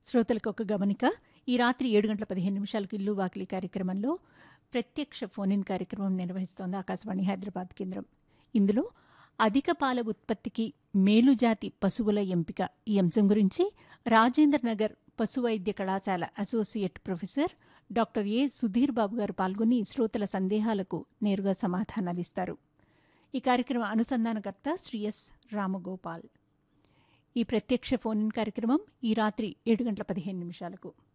శ్రోతలకు ఒక గమనిక ఈ రాత్రి ఏడు గంటల పదిహేను నిమిషాలకు ఇల్లు వాకిలి కార్యక్రమంలో ప్రత్యక్ష ఫోన్ ఇన్ కార్యక్రమం నిర్వహిస్తోంది ఆకాశవాణి హైదరాబాద్ కేంద్రం ఇందులో అధిక పాల ఉత్పత్తికి మేలుజాతి పశువుల ఎంపిక ఈ అంశం గురించి రాజేంద్ర నగర్ పశు వైద్య కళాశాల associate professor doctor A Sudheer Babu గారు పాల్గొని శ్రోతల సందేహాలకు నేరుగా సమాధానాలిస్తారు ఈ కార్యక్రమ అనుసంధానకర్త శ్రీ ఎస్ రామగోపాల్ ఈ ప్రత్యక్ష ఫోన్ ఇన్ కార్యక్రమం ఈ రాత్రి ఏడు గంటల పదిహేను నిమిషాలకు